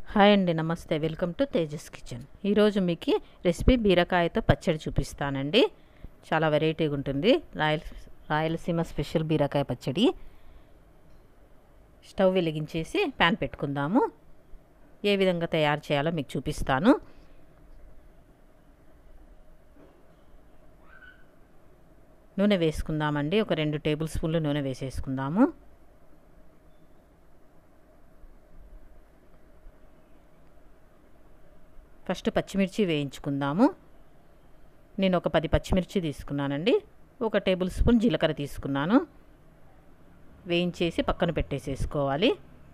hi అండి నమస్తే welcome to Tejas kitchen ఈరోజు మీకు రెసిపీ బీరకాయతో పచ్చడి చూపిస్తానండి చాలా వెరైటీగా ఉంటుంది రాయల రాయలసీమ స్పెషల్ బీరకాయ పచ్చడి స్టవ్ వెలిగించేసి ప్యాన్ పెట్టుకుందాము ఏ విధంగా తయారు చేయాలో మీకు చూపిస్తాను నూనె వేసుకుందామండి ఒక రెండు టేబుల్ స్పూన్లు నూనె వేసేసుకుందాము ఫస్ట్ పచ్చిమిర్చి వేయించుకుందాము నేను ఒక పది పచ్చిమిర్చి తీసుకున్నానండి ఒక టేబుల్ స్పూన్ జీలకర్ర తీసుకున్నాను వేయించేసి పక్కన పెట్టేసేసుకోవాలి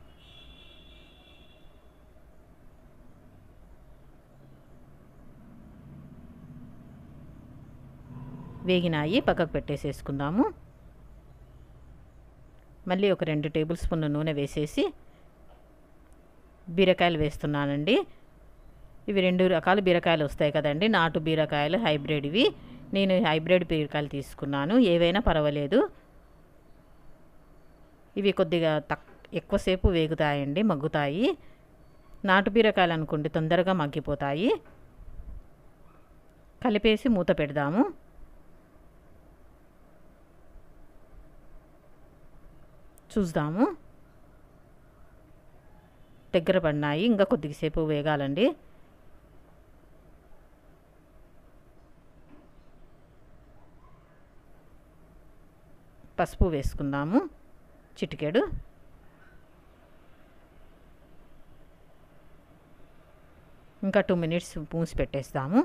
వేగినాయి పక్కకు పెట్టేసేసుకుందాము మళ్ళీ ఒక రెండు టేబుల్ స్పూన్ నూనె వేసేసి బీరకాయలు వేస్తున్నానండి ఇవి రెండు రకాల బీరకాయలు వస్తాయి కదండి నాటు బీరకాయలు హైబ్రిడ్ ఇవి నేను హైబ్రిడ్ బీరకాయలు తీసుకున్నాను ఏవైనా పర్వాలేదు ఇవి కొద్దిగా తక్ ఎక్కువసేపు వేగుతాయండి మగ్గుతాయి నాటు బీరకాయలు అనుకోండి తొందరగా మగ్గిపోతాయి కలిపేసి మూత పెడదాము చూద్దాము దగ్గర పడినాయి ఇంకా కొద్దిసేపు వేగాలండి పసుపు వేసుకుందాము చిటికెడు ఇంకా టూ మినిట్స్ మూసి పెట్టేస్తాము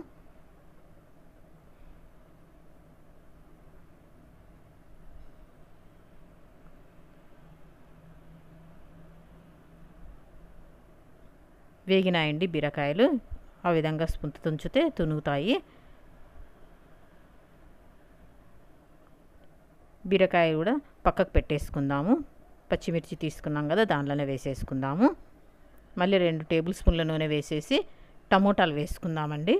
వేగినాయండి బీరకాయలు ఆ విధంగా స్పూన్ తుంచితే తునుగుతాయి బీరకాయ కూడా పక్కకు పెట్టేసుకుందాము పచ్చిమిర్చి తీసుకున్నాం కదా దాంట్లోనే వేసేసుకుందాము మళ్ళీ రెండు టేబుల్ స్పూన్ల నూనె వేసేసి టమోటాలు వేసుకుందామండి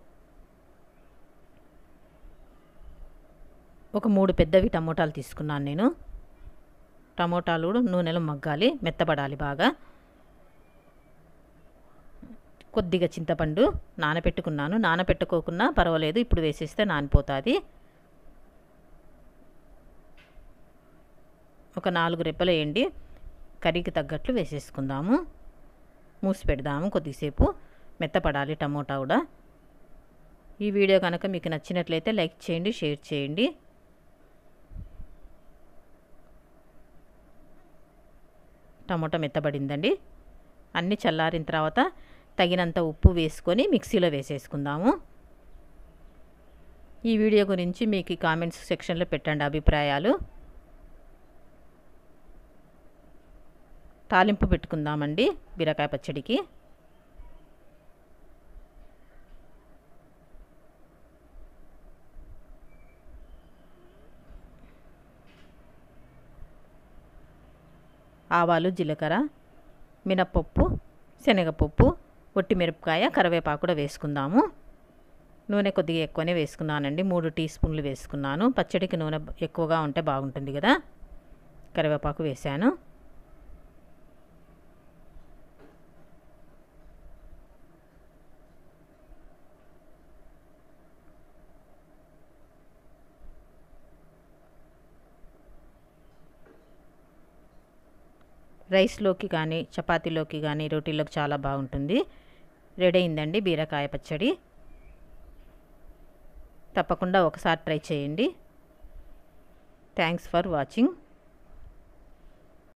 ఒక మూడు పెద్దవి టమోటాలు తీసుకున్నాను నేను టమోటాలు కూడా నూనెలో మగ్గాలి మెత్తబడాలి బాగా కొద్దిగా చింతపండు నానపెట్టుకున్నాను నానపెట్టుకోకున్నా పర్వాలేదు ఇప్పుడు వేసేస్తే నానిపోతుంది ఒక నాలుగు రెప్పలు వేయండి కర్రీకి తగ్గట్లు వేసేసుకుందాము మూసి పెడదాము కొద్దిసేపు మెత్తపడాలి టమోటా కూడా ఈ వీడియో కనుక మీకు నచ్చినట్లయితే లైక్ చేయండి షేర్ చేయండి టమోటా మెత్తబడిందండి అన్నీ చల్లారిన తర్వాత తగినంత ఉప్పు వేసుకొని మిక్సీలో వేసేసుకుందాము ఈ వీడియో గురించి మీకు కామెంట్స్ సెక్షన్లో పెట్టండి అభిప్రాయాలు తాలింపు పెట్టుకుందామండి బీరకాయ పచ్చడికి ఆవాలు జీలకర్ర మినప్పప్పు శనగపప్పు ఒట్టి మిరపకాయ కరివేపాకు కూడా వేసుకుందాము నూనె కొద్దిగా ఎక్కువనే వేసుకున్నానండి మూడు టీ స్పూన్లు వేసుకున్నాను పచ్చడికి నూనె ఎక్కువగా ఉంటే బాగుంటుంది కదా కరివేపాకు వేసాను రైస్లోకి కానీ చపాతీలోకి కానీ రోటీలోకి చాలా బాగుంటుంది రెడీ అయిందండి బీరకాయ పచ్చడి తప్పకుండా ఒకసారి ట్రై చేయండి థ్యాంక్స్ ఫర్ వాచింగ్